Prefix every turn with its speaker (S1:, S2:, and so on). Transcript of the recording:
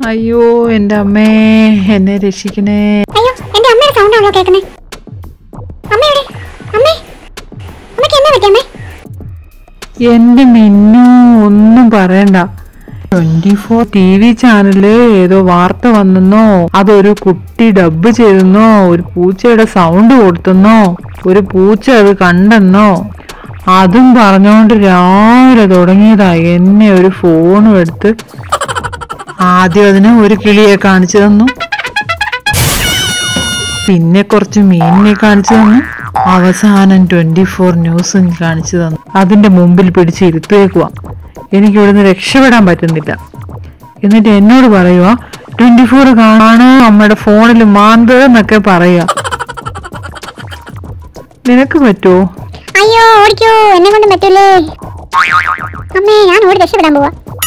S1: അയ്യോ എൻ്റെ അമ്മേ എന്നെ രക്ഷിക്കണേ
S2: അയ്യോ എന്റെ അമ്മയുടെ സൗണ്ട് ആണല്ലോ കേൾക്കുന്നേ അമ്മയുടെ അമ്മേ അമ്മയ്ക്ക് എന്നാ പറ്റി അമ്മേ
S1: എൻ്റെ മിന്നു ഒന്നും പറയണ്ട ട്വന്റി ഫോർ ടി വി ചാനലില് ഏതോ വാർത്ത വന്നെന്നോ അതൊരു കുട്ടി ഡബ് ചെയ്തെന്നോ ഒരു പൂച്ചയുടെ സൗണ്ട് കൊടുത്തെന്നോ ഒരു പൂച്ച അത് കണ്ടെന്നോ അതും പറഞ്ഞോണ്ട് രാവിലെ തുടങ്ങിയതാ എന്നെ ഒരു ഫോണും എടുത്ത് ആദ്യം അതിന് ഒരു കിളിയെ കാണിച്ചു തന്നു പിന്നെ കുറച്ച് മീനിനെ കാണിച്ചു തന്നു അവസാനം ട്വന്റി ഫോർ ന്യൂസും കാണിച്ചു തന്നു അതിന്റെ മുമ്പിൽ പിടിച്ച് ഇരുത്തേക്കുവാ എനിക്ക് ഇവിടുന്ന് രക്ഷപ്പെടാൻ പറ്റുന്നില്ല എന്നിട്ട് എന്നോട് പറയുക ട്വന്റി ഫോർ കാണാണ് അമ്മയുടെ ഫോണിൽ മാന്ത് എന്നൊക്കെ പറയുക നിനക്ക് പറ്റുമോ
S2: അയ്യോ ഓടിക്കോ എന്നെ കൊണ്ട് പറ്റൂലേ അമ്മേ ഞാൻ ഓടി രക്ഷപ്പെടാൻ പോവാ